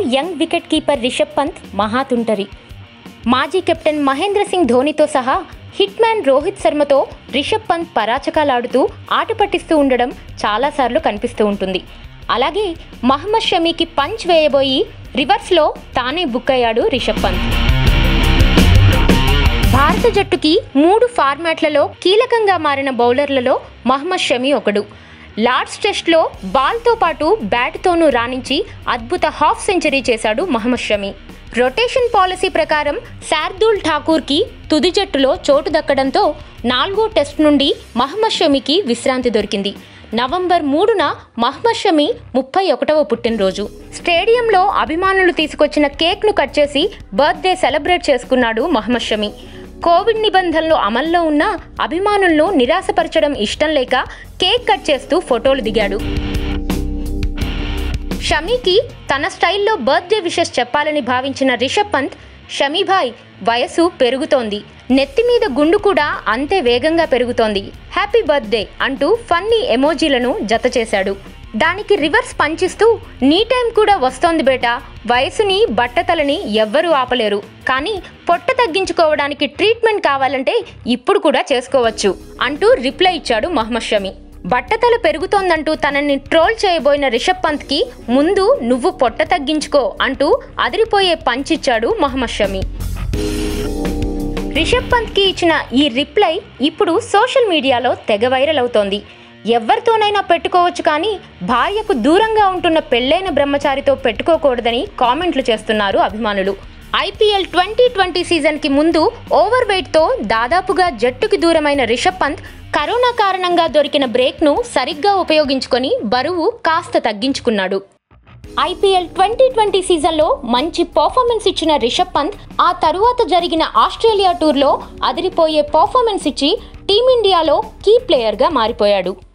young wicket keeper Rishabh Pant మహాతుంటరి మాజీ captain Mahendra Singh ధోనితో సహా హిట్ మ్యాన్ రోహిత్ శర్మతో రిషబ్ పంత్ పరాచకాలాడుతూ ఆట పట్టిస్తూ ఉండడం చాలాసార్లు కనిపిస్తూ ఉంటుంది అలాగే మహమ్మద్ షమీకి పంచ్ వేయబోయి రివర్స్లో తానే బుక్ అయ్యాడు రిషబ్ పంత్ భారత జట్టుకి మూడు ఫార్మాట్లలో కీలకంగా మారిన బౌలర్లలో మహమ్మద్ షమీ ఒకడు లార్డ్స్ టెస్ట్లో బాల్తో పాటు బ్యాట్తోనూ రాణించి అద్భుత హాఫ్ సెంచరీ చేశాడు మహమ్మద్ షమీ రొటేషన్ పాలసీ ప్రకారం శార్దూల్ ఠాకూర్కి తుది జట్టులో చోటు దక్కడంతో నాలుగో టెస్ట్ నుండి మహమ్మద్ షమీకి విశ్రాంతి దొరికింది నవంబర్ మూడున మహమ్మద్ షమీ ముప్పై ఒకటవ పుట్టినరోజు స్టేడియంలో అభిమానులు తీసుకొచ్చిన కేక్ను కట్ చేసి బర్త్డే సెలబ్రేట్ చేసుకున్నాడు మహమ్మద్ షమీ కోవిడ్ నిబంధనలు అమల్లో ఉన్న అభిమానులను నిరాశపరచడం ఇష్టం లేక కేక్ కట్ చేస్తూ ఫోటోలు దిగాడు షమీకి తన స్టైల్లో బర్త్డే విషెస్ చెప్పాలని భావించిన రిషబ్ పంత్ షమీభాయ్ వయసు పెరుగుతోంది నెత్తి మీద గుండు కూడా అంతే వేగంగా పెరుగుతోంది హ్యాపీ బర్త్డే అంటూ ఫన్నీ ఎమోజీలను జత చేశాడు దానికి రివర్స్ పంచిస్తూ నీ టైం కూడా వస్తోంది బేటా వయసుని బట్టతలని ఎవ్వరూ ఆపలేరు కానీ పొట్ట తగ్గించుకోవడానికి ట్రీట్మెంట్ కావాలంటే ఇప్పుడు కూడా చేసుకోవచ్చు అంటూ రిప్లై ఇచ్చాడు మహమ్మద్ షమి బట్టతల పెరుగుతోందంటూ తనని ట్రోల్ చేయబోయిన రిషబ్ పంత్కి ముందు నువ్వు పొట్ట తగ్గించుకో అంటూ అదిరిపోయే పంచిచ్చాడు మహమ్మద్ షమి రిషబ్ పంత్కి ఇచ్చిన ఈ రిప్లై ఇప్పుడు సోషల్ మీడియాలో తెగ వైరల్ అవుతోంది ఎవరితోనైనా పెట్టుకోవచ్చు కానీ భార్యకు దూరంగా ఉంటున్న పెళ్ళైన బ్రహ్మచారితో పెట్టుకోకూడదని కామెంట్లు చేస్తున్నారు అభిమానులు ఐపీఎల్ ట్వంటీ ట్వంటీ సీజన్కి ముందు ఓవర్ వెయిట్తో దాదాపుగా జట్టుకి దూరమైన రిషబ్ పంత్ కరోనా కారణంగా దొరికిన బ్రేక్ను సరిగ్గా ఉపయోగించుకొని బరువు కాస్త తగ్గించుకున్నాడు ఐపీఎల్ ట్వంటీ ట్వంటీ సీజన్లో మంచి పర్ఫార్మెన్స్ ఇచ్చిన రిషబ్ పంత్ ఆ తరువాత జరిగిన ఆస్ట్రేలియా టూర్లో అదిరిపోయే పర్ఫార్మెన్స్ ఇచ్చి టీమిండియాలో కీ ప్లేయర్గా మారిపోయాడు